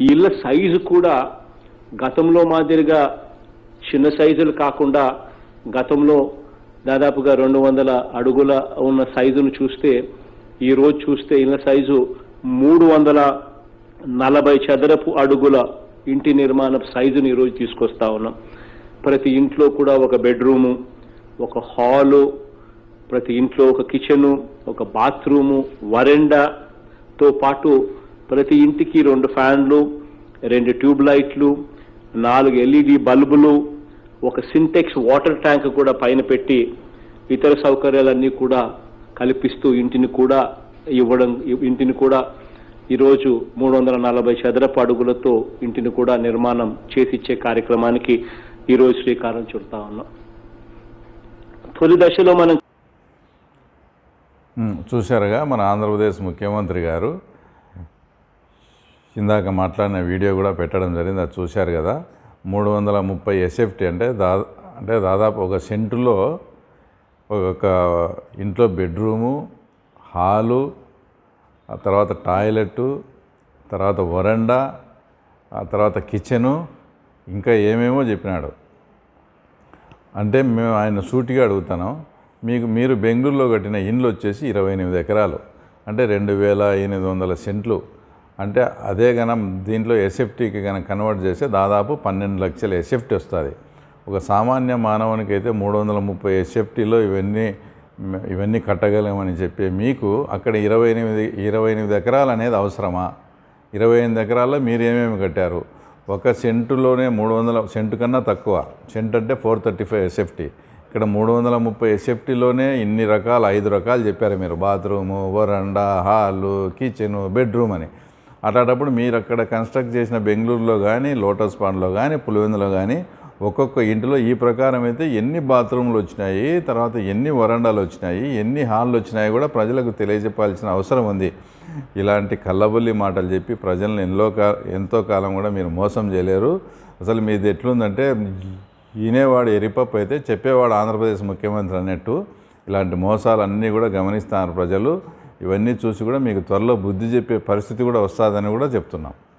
ఈ ఇళ్ళ సైజు కూడా గతంలో మాదిరిగా చిన్న సైజులు కాకుండా గతంలో దాదాపుగా రెండు వందల అడుగుల ఉన్న సైజును చూస్తే ఈ రోజు చూస్తే ఇళ్ళ సైజు మూడు వందల నలభై చదరపు అడుగుల ఇంటి నిర్మాణ సైజుని ఈరోజు తీసుకొస్తా ఉన్నాం ప్రతి ఇంట్లో కూడా ఒక బెడ్రూము ఒక హాలు ప్రతి ఇంట్లో ఒక కిచెను ఒక బాత్రూము వరెండాతో పాటు ప్రతి ఇంటికి రెండు ఫ్యాన్లు రెండు ట్యూబ్ లైట్లు నాలుగు ఎల్ఈడి బల్బులు ఒక సింటెక్స్ వాటర్ ట్యాంక్ కూడా పైన పెట్టి ఇతర సౌకర్యాలన్నీ కూడా కల్పిస్తూ ఇంటిని కూడా ఇవ్వడం ఇంటిని కూడా ఈరోజు మూడు వందల నలభై చదరపు అడుగులతో ఇంటిని కూడా నిర్మాణం చేసిచ్చే కార్యక్రమానికి ఈరోజు శ్రీకారం చుడతా ఉన్నాం తొలి దశలో మనం ఉమ్, చూశారుగా మన ఆంధ్రప్రదేశ్ ముఖ్యమంత్రి గారు ఇందాక మాట్లాడిన వీడియో కూడా పెట్టడం జరిగింది అది చూశారు కదా మూడు వందల ముప్పై ఎస్ఎఫ్టీ అంటే దా అంటే దాదాపు ఒక సెంటులో ఒక ఇంట్లో బెడ్రూము హాలు ఆ తర్వాత టాయిలెట్ తర్వాత వరండా ఆ తర్వాత కిచెను ఇంకా ఏమేమో చెప్పినాడు అంటే మేము ఆయన సూటిగా అడుగుతాను మీకు మీరు బెంగళూరులో కట్టిన ఇండ్లు వచ్చేసి ఇరవై ఎనిమిది ఎకరాలు అంటే రెండు వేల ఎనిమిది వందల సెంట్లు అంటే అదే గనం దీంట్లో ఎస్ఎఫ్టీకి కనుక కన్వర్ట్ చేస్తే దాదాపు పన్నెండు లక్షల ఎస్ఎఫ్టీ వస్తుంది ఒక సామాన్య మానవునికి అయితే మూడు వందల ముప్పై ఎస్ఎఫ్టీలో ఇవన్నీ ఇవన్నీ కట్టగలమని చెప్పే మీకు అక్కడ ఇరవై ఎనిమిది ఇరవై ఎనిమిది ఎకరాలు అనేది అవసరమా ఇరవై ఎనిమిది ఎకరాల్లో మీరు ఏమేమి కట్టారు ఒక సెంటులోనే మూడు వందల సెంటు కన్నా తక్కువ సెంట్ అంటే ఫోర్ థర్టీ ఫైవ్ ఎస్ఎఫ్టీ ఇక్కడ మూడు వందల ముప్పై ఎస్ఎఫ్టీలోనే ఇన్ని రకాలు ఐదు రకాలు చెప్పారు మీరు బాత్రూము వరండా హాలు కిచెను బెడ్రూమ్ అని అట్లాంటప్పుడు మీరు అక్కడ కన్స్ట్రక్ట్ చేసిన బెంగళూరులో కానీ లోటస్ పాండ్లో కానీ పులివెందులో కానీ ఒక్కొక్క ఇంటిలో ఈ ప్రకారం అయితే ఎన్ని బాత్రూమ్లు వచ్చినాయి తర్వాత ఎన్ని వరండాలు వచ్చినాయి ఎన్ని హాళ్ళు వచ్చినాయి కూడా ప్రజలకు తెలియజెప్పాల్సిన అవసరం ఉంది ఇలాంటి కల్లబొల్లి మాటలు చెప్పి ప్రజలను ఎన్నో కా ఎంతో కాలం కూడా మీరు మోసం చేయలేరు అసలు మీది ఎట్లుందంటే ఈనేవాడు ఎరిపప్పు అయితే చెప్పేవాడు ఆంధ్రప్రదేశ్ ముఖ్యమంత్రి అన్నట్టు ఇలాంటి మోసాలన్నీ కూడా గమనిస్తున్నారు ప్రజలు ఇవన్నీ చూసి కూడా మీకు త్వరలో బుద్ధి చెప్పే పరిస్థితి కూడా వస్తుందని కూడా చెప్తున్నాం